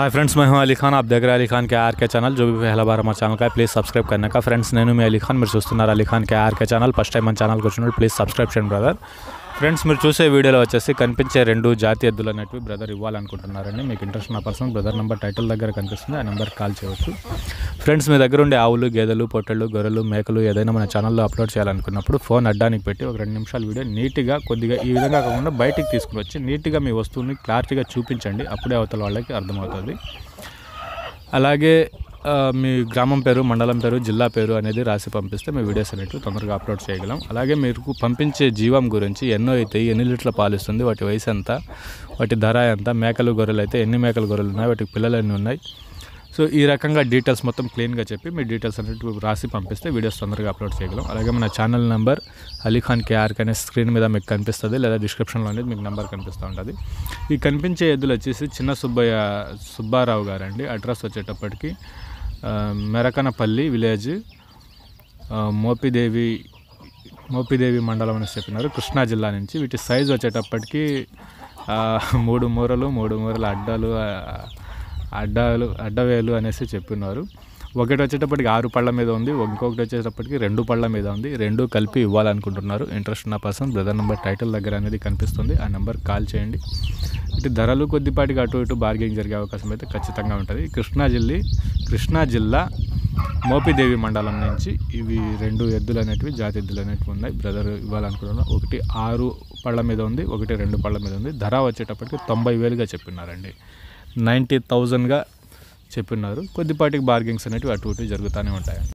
hi friends मैं हूं अली खान आप देख रहे हैं अली खान के आर के ఛానల్ जो भी पहला बार हमारे ఛానల్ का है ప్లీజ్ సబ్స్క్రైబ్ करने का ఫ్రెండ్స్ నేను మీ అలీ ఖాన్ మీరు చూస్తున్నారు Ali Khan K R K channel first time మన ఛానల్కి వచ్చినప్పుడు ప్లీజ్ సబ్స్క్రైబ్ చేయండి బ్రదర్ ఫ్రెండ్స్ మీరు చూసే వీడియోలో వచ్చేసి కనిపించే రెండు జాతి ఎద్దులు అనేటివి బ్రదర్ ఇవ్వాలనుకుంటున్నారండి మీకు ఇంట్రెస్ట్ ఉన్న పర్సన్ బ్రదర్ నెంబర్ టైటిల్ దగ్గర కనిపిస్తుంది ఆ నెంబర్కి కాల్ చేయవచ్చు ఫ్రెండ్స్ మీ దగ్గర ఉండే ఆవులు గేదెలు పొట్టెళ్ళు గొర్రెలు మేకలు ఏదైనా మన ఛానల్లో అప్లోడ్ చేయాలనుకున్నప్పుడు ఫోన్ అడ్డానికి పెట్టి ఒక రెండు నిమిషాల వీడియో నీట్గా కొద్దిగా ఈ విధంగా కాకుండా బయటికి తీసుకుని వచ్చి నీట్గా మీ వస్తువుని క్లారిటీగా చూపించండి అప్పుడే అవతల వాళ్ళకి అర్థమవుతుంది అలాగే ఆ, మీ గ్రామం పేరు మండలం పేరు జిల్లా పేరు అనేది రాసి పంపిస్తే మీ వీడియోస్ అనేవి తొందరగా అప్లోడ్ చేయగలం అలాగే మీకు పంపించే జీవం గురించి ఎన్నో అవుతాయి ఎన్ని లీటర్ల పాలు ఇస్తుంది వాటి వయసు ఎంత వాటి ధర ఎంత మేకలు గొర్రెలు అయితే ఎన్ని మేకలు గొర్రెలు ఉన్నాయి వాటికి పిల్లలు ఎన్ని ఉన్నాయి సో ఈ రకంగా డీటెయిల్స్ మొత్తం క్లీన్గా చెప్పి మీ డీటెయిల్స్ అనేవి రాసి పంపిస్తే వీడియోస్ తొందరగా అప్లోడ్ చేయగలం అలాగే మన ఛానల్ నెంబర్ అలీఖాన్ కేఆర్ అనే స్క్రీన్ మీద మీకు కనిపిస్తుంది లేదా డిస్క్రిప్షన్లో అనేది మీకు నెంబర్ కనిపిస్తూ ఉంటుంది ఈ కనిపించే ఎద్దులు వచ్చేసి చిన్న సుబ్బయ్య సుబ్బారావు గారండి అడ్రస్ వచ్చేటప్పటికి ఆ, మెరకనపల్లి విలేజ్ ఆ, మోపిదేవి మోపిదేవి మండలం అని చెప్పినారు కృష్ణా జిల్లా నుంచి వీటి సైజు వచ్చేటప్పటికి ఆ, మూడు మూరలు మూడు మూరల అడ్డాలు ఆ, అడ్డాలు అడ్డవేలు అనేసి చెప్పినారు ఒకటి వచ్చేటప్పటికి ఆరు పళ్ళ మీద ఉంది ఇంకొకటి వచ్చేటప్పటికి రెండు పళ్ళ మీద ఉంది రెండు కలిపి ఇవ్వాలనుకుంటున్నారు ఇంట్రెస్ట్ ఉన్న పర్సన్ బ్రదర్ నెంబర్ టైటిల్ దగ్గర అనేది కనిపిస్తుంది ఆ నెంబర్ కాల్ చేయండి ఇటు ధరలు కొద్దిపాటికి అటు ఇటు బార్గెనింగ్ జరిగే అవకాశం అయితే ఖచ్చితంగా ఉంటుంది కృష్ణా జిల్లా కృష్ణా జిల్లా మోపిదేవి మండలం నుంచి ఇవి రెండు ఎద్దులు అనేటివి జాతి ఎద్దులు అనేటివి ఉన్నాయి బ్రదర్ ఇవ్వాలనుకుంటున్నాను ఒకటి ఆరు పళ్ళ మీద ఉంది ఒకటి రెండు పళ్ళ మీద ఉంది ధర వచ్చేటప్పటికి తొంభై వేలుగా చెప్పినారండి నైంటీ థౌజండ్గా చెప్పినారు కొద్దిపాటికి బార్గెనింగ్స్ అనేటివి అటు ఇటు జరుగుతూనే ఉంటాయి